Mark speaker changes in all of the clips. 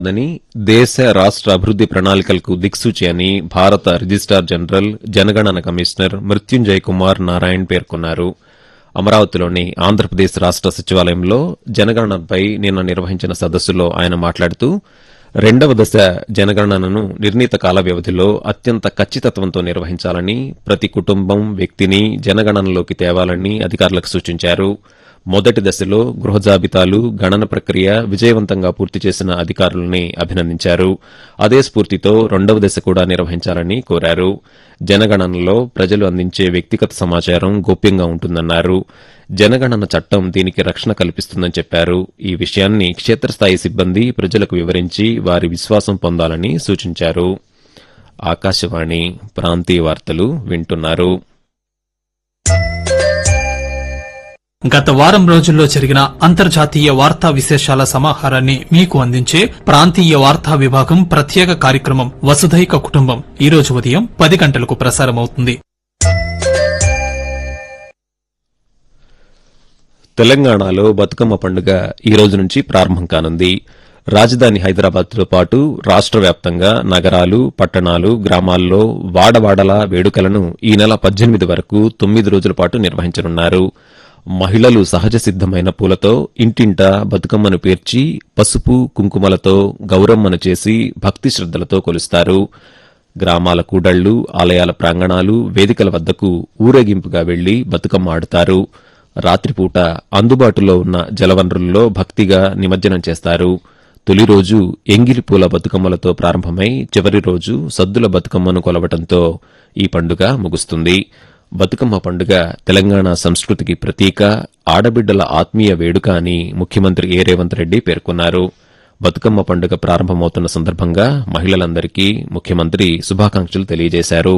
Speaker 1: దని దేశ రాష్ట్ర అభివృద్ది ప్రణాళికలకు దిక్సూచి అని భారత రిజిస్టార్ జనరల్ జనగణన కమిషనర్ మృత్యుంజయ్ కుమార్ నారాయణ్ పేర్కొన్నారు అమరావతిలోని ఆంధ్రప్రదేశ్ రాష్ట్ర సచివాలయంలో జనగణనపై నిన్న నిర్వహించిన సదస్సులో ఆయన మాట్లాడుతూ రెండవ దశ జనగణనను నిర్ణీత కాల వ్యవధిలో అత్యంత ఖచ్చితత్వంతో నిర్వహించాలని ప్రతి కుటుంబం వ్యక్తిని జనగణనలోకి తేవాలని అధికారులకు సూచించారు మొదటి దశలో గృహ జాబితాలు గణన ప్రక్రియ విజయవంతంగా పూర్తి చేసిన అధికారులని అభినందించారు అదే స్ఫూర్తితో రెండవ దశ కూడా నిర్వహించాలని కోరారు జనగణనలో ప్రజలు అందించే వ్యక్తిగత సమాచారం గోప్యంగా ఉంటుందన్నారు జనగణన చట్టం దీనికి రక్షణ కల్పిస్తుందని చెప్పారు ఈ విషయాన్ని క్షేత్రస్థాయి సిబ్బంది ప్రజలకు వివరించి వారి విశ్వాసం పొందాలని సూచించారు ఆకాశవాణి ప్రాంతీయ వార్తలు వింటున్నారు
Speaker 2: గత వారం రోజుల్లో జరిగిన అంతర్జాతీయ వార్తా విశేషాల సమాహారాన్ని మీకు అందించే ప్రాంతీయ వార్తా విభాగం ప్రత్యేక కార్యక్రమం వసుధైక కుటుంబం ఈ రోజు ఉదయం పది గంటలకు ప్రసారమవుతుంది
Speaker 1: తెలంగాణలో బతుకమ్మ పండుగ ఈ రోజు నుంచి ప్రారంభం కానుంది రాజధాని హైదరాబాద్తో పాటు రాష్ట్ర వ్యాప్తంగా నగరాలు పట్టణాలు గ్రామాల్లో వాడవాడల వేడుకలను ఈ నెల పద్దెనిమిది వరకు తొమ్మిది రోజుల పాటు నిర్వహించనున్నారు మహిళలు సహజ సిద్దమైన పూలతో ఇంటింటా బతుకమ్మను పేర్చి పసుపు కుంకుమలతో గౌరమ్మను చేసి భక్తి శ్రద్దలతో కొలుస్తారు గ్రామాల కూడళ్లు ఆలయాల ప్రాంగణాలు వేదికల వద్దకు ఊరేగింపుగా వెళ్లి బతుకమ్మ ఆడుతారు రాత్రిపూట అందుబాటులో ఉన్న జలవనరుల్లో భక్తిగా నిమజ్జనం చేస్తారు తొలి రోజు ఎంగిలి పూల బతుకమ్మలతో ప్రారంభమై చివరి రోజు సద్దుల బతుకమ్మను కొలవటంతో ఈ పండుగ ముగుస్తుంది బతుకమ్మ పండుగ తెలంగాణ సంస్కృతికి ప్రతీక ఆడబిడ్డల ఆత్మీయ వేడుక అని ముఖ్యమంత్రి ఏ రేవంత్ రెడ్డి పేర్కొన్నారు బతుకమ్మ పండుగ ప్రారంభమవుతున్న సందర్భంగా మహిళలందరికీ ముఖ్యమంత్రి శుభాకాంక్షలు తెలియజేశారు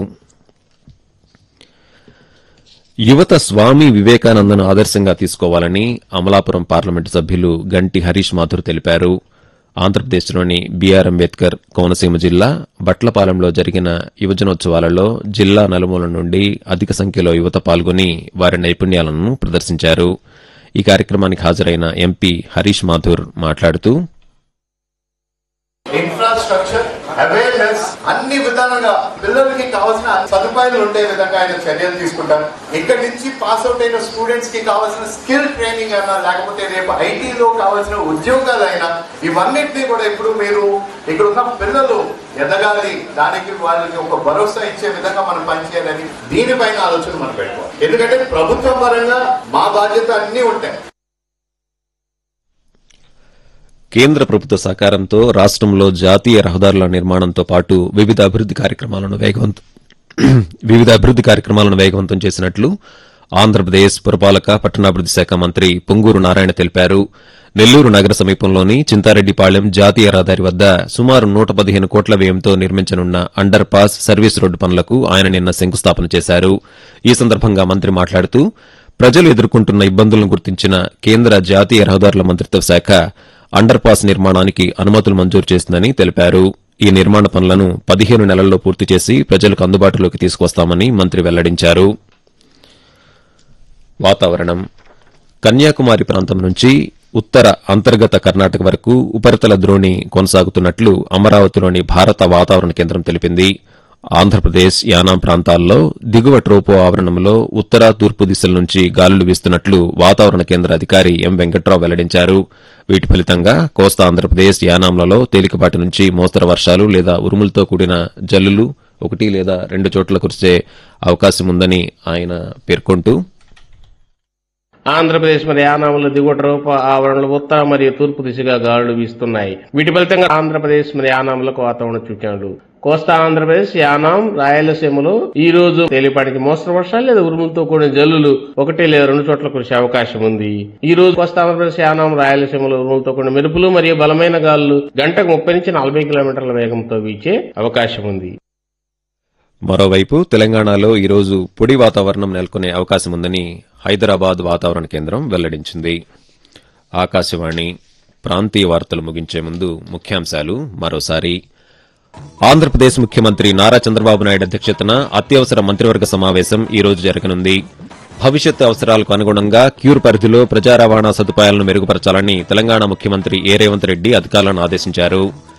Speaker 1: యువత స్వామి వివేకానందను ఆదర్శంగా తీసుకోవాలని అమలాపురం పార్లమెంటు సభ్యులు గంటి హరీష్ మాథుర్ తెలిపారు ఆంధ్రప్రదేశ్లోని బీఆర్ అంబేద్కర్ కోనసీమ జిల్లా బట్లపాలెంలో జరిగిన యువజనోత్సవాలలో జిల్లా నలుమూల నుండి అధిక సంఖ్యలో యువత పాల్గొని వారి నైపుణ్యాలను ప్రదర్శించారు ఈ కార్యక్రమానికి హాజరైన ఎంపీ హరీష్ మాథుర్ మాట్లాడుతూ
Speaker 3: ఇన్ఫ్రాస్ట్రక్చర్ అవేర్నెస్ అన్ని విధాలుగా పిల్లలకి కావాల్సిన సదుపాయాలు ఉండే విధంగా ఆయన చర్యలు తీసుకుంటారు ఇక్కడి నుంచి పాస్ అవుట్ అయిన స్టూడెంట్స్ కి కావాల్సిన స్కిల్ ట్రైనింగ్ అయినా లేకపోతే రేపు ఐటీలో కావాల్సిన ఉద్యోగాలైనా ఇవన్నిటినీ కూడా ఇప్పుడు మీరు ఇక్కడ ఉన్న పిల్లలు ఎదగాలి దానికి వాళ్ళకి ఒక భరోసా ఇచ్చే విధంగా మనం పనిచేయాలని దీనిపైన ఆలోచన మనం పెట్టుకోవాలి ఎందుకంటే ప్రభుత్వం పరంగా మా బాధ్యత అన్ని ఉంటాయి
Speaker 1: కేంద్ర ప్రభుత్వ సహకారంతో రాష్ట్రంలో జాతీయ రహదారుల నిర్మాణంతో పాటు వివిధ అభివృద్ది కార్యక్రమాలను వేగవంతం వివిధ అభివృద్ది కార్యక్రమాలను వేగవంతం చేసినట్లు ఆంధ్రప్రదేశ్ పురపాలక పట్టణాభివృద్ది శాఖ మంత్రి పొంగూరు నారాయణ తెలిపారు నెల్లూరు నగర సమీపంలోని చింతారెడ్డిపాళెం జాతీయ రహదారి వద్ద సుమారు నూట పదిహేను కోట్ల వ్యయంతో నిర్మించనున్న అండర్ పాస్ సర్వీస్ రోడ్డు పనులకు ఆయన నిన్న శంకుస్థాపన చేశారు ఈ సందర్భంగా మంత్రి మాట్లాడుతూ ప్రజలు ఎదుర్కొంటున్న ఇబ్బందులను గుర్తించిన కేంద్ర జాతీయ రహదారుల మంత్రిత్వ శాఖ అండర్ పాస్ నిర్మాణానికి అనుమతులు మంజూరు చేసిందని తెలిపారు ఈ నిర్మాణ పనులను పదిహేను నెలల్లో పూర్తి చేసి ప్రజలకు అందుబాటులోకి తీసుకొస్తామని మంత్రి వెల్లడించారు వాతావరణం కన్యాకుమారి ప్రాంతం నుంచి ఉత్తర అంతర్గత కర్ణాటక వరకు ఉపరితల ద్రోణి కొనసాగుతున్నట్లు అమరావతిలోని భారత వాతావరణ కేంద్రం తెలిపింది ఆంధ్రప్రదేశ్ యానాం ప్రాంతాల్లో దిగువ ట్రోపో ఆవరణంలో ఉత్తర తూర్పు దిశల నుంచి గాలులు వీస్తున్నట్లు వాతావరణ కేంద్ర అధికారి ఎం వెంకట్రావు వెల్లడించారు వీటి ఫలితంగా కోస్తా ఆంధ్రప్రదేశ్ యానాంలలో తేలికపాటి నుంచి మోస్తరు వర్షాలు లేదా ఉరుములతో కూడిన జల్లులు ఒకటి లేదా రెండు చోట్ల కురిసే అవకాశం ఉందని ఆయన పేర్కొంటూ
Speaker 4: ఆంధ్రప్రదేశ్ మరి యానాముల దిగువ రూప ఆవరణలు ఉత్తర మరియు తూర్పు దిశగా గాలులు వీస్తున్నాయి వీటి ఫలితంగా ఆంధ్రప్రదేశ్ మరి యానాములకు వాతావరణ సూచనలు కోస్తా ఆంధ్రప్రదేశ్ యానాం రాయలసీమలో ఈ రోజు తేలిపాటికి మోస్తరు వర్షాలు లేదా ఉరుములతో కూడిన జల్లులు ఒకటి లేదా రెండు చోట్ల కురిసే అవకాశం ఉంది ఈ రోజు కోస్తా ఆంధ్రప్రదేశ్ యానాం రాయలసీమలో ఉరుములతో కూడిన మెరుపులు మరియు బలమైన గాలులు గంటకు ముప్పై నుంచి నలభై కిలోమీటర్ల వేగంతో వీచే అవకాశం ఉంది
Speaker 1: మరోవైపు తెలంగాణలో ఈరోజు పొడి వాతావరణం నెలకొనే అవకాశం ఉందని హైదరాబాద్ వాతావరణ కేంద్రం వెల్లడించింది ఆకాశవాణి ప్రాంతీయ వార్తలు ముగించే ముందు ముఖ్యాంశాలు మరోసారి ఆంధ్రప్రదేశ్ ముఖ్యమంత్రి నారా చంద్రబాబు నాయుడు అధ్యక్షతన అత్యవసర మంత్రివర్గ సమావేశం ఈ రోజు జరగనుంది భవిష్యత్ అవసరాలకు అనుగుణంగా క్యూర్ పరిధిలో ప్రజా రవాణా సదుపాయాలను మెరుగుపరచాలని తెలంగాణ ముఖ్యమంత్రి ఏ రేవంత్ రెడ్డి అధికారులను ఆదేశించారు